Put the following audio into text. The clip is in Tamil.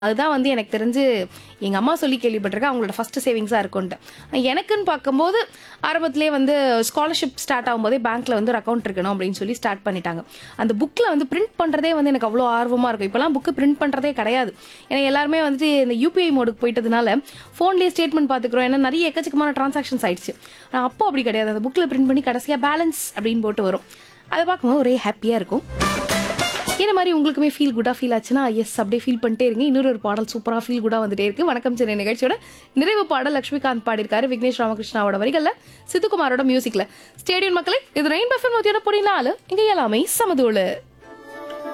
அதுதான் வந்து எனக்கு தெரிஞ்சு எங்கள் அம்மா சொல்லி கேள்விப்பட்டிருக்கேன் அவங்களோட ஃபர்ஸ்ட் சேவிங்ஸாக இருக்கும்ன்ட்டு எனக்குன்னு பார்க்கும்போது ஆரம்பத்திலே வந்து ஸ்காலர்ஷிப் ஸ்டார்ட் ஆகும்போதே பேங்க்கில் வந்து ஒரு அக்கௌண்ட் இருக்கணும் அப்படின்னு சொல்லி ஸ்டார்ட் பண்ணிட்டாங்க அந்த புக்கில் வந்து பிரிண்ட் பண்ணுறதே வந்து எனக்கு அவ்வளோ ஆர்வமாக இருக்கும் இப்போலாம் புக்கு பிரிண்ட் பண்ணுறதே கிடையாது ஏன்னா எல்லாருமே வந்துட்டு இந்த யூபிஐ மோடுக்கு போயிட்டதுனால ஃபோன்லேயே ஸ்டேட்மெண்ட் பார்த்துக்குறோம் ஏன்னா நிறைய எக்கச்சக்கமான ட்ரான்சாக்ஷன்ஸ் ஆயிடுச்சு ஆனால் அப்போ அப்படி கிடையாது அந்த புக்கில் பிரிண்ட் பண்ணி கடைசியாக பேலன்ஸ் அப்படின்னு போட்டு வரும் அதை பார்க்கும்போது ஒரே ஹாப்பியாக இருக்கும் இந்த மாதிரி உங்களுக்குமே ஃபீல் குட்டாக ஃபீல் ஆச்சுன்னா எஸ் அப்படியே ஃபீல் பண்ணிட்டே இருங்க இன்னொரு ஒரு பாடல் சூப்பராக ஃபீல் குட்டாக வந்துட்டே இருக்கு வணக்கம் சென்னை நிகழ்ச்சியோட நிறைவு பாடல் லட்சுமிகாந்த் பாடியிருக்காரு விக்னேஷ் ராமகிருஷ்ணாவோட வரிகளில் சித்துக்குமாரோட மியூசிக்ல ஸ்டேடியம் மக்களே இது ரெயின் பஃபன் மத்தியோட பொடி நாலு இங்கே எல்லாமே சமதூளு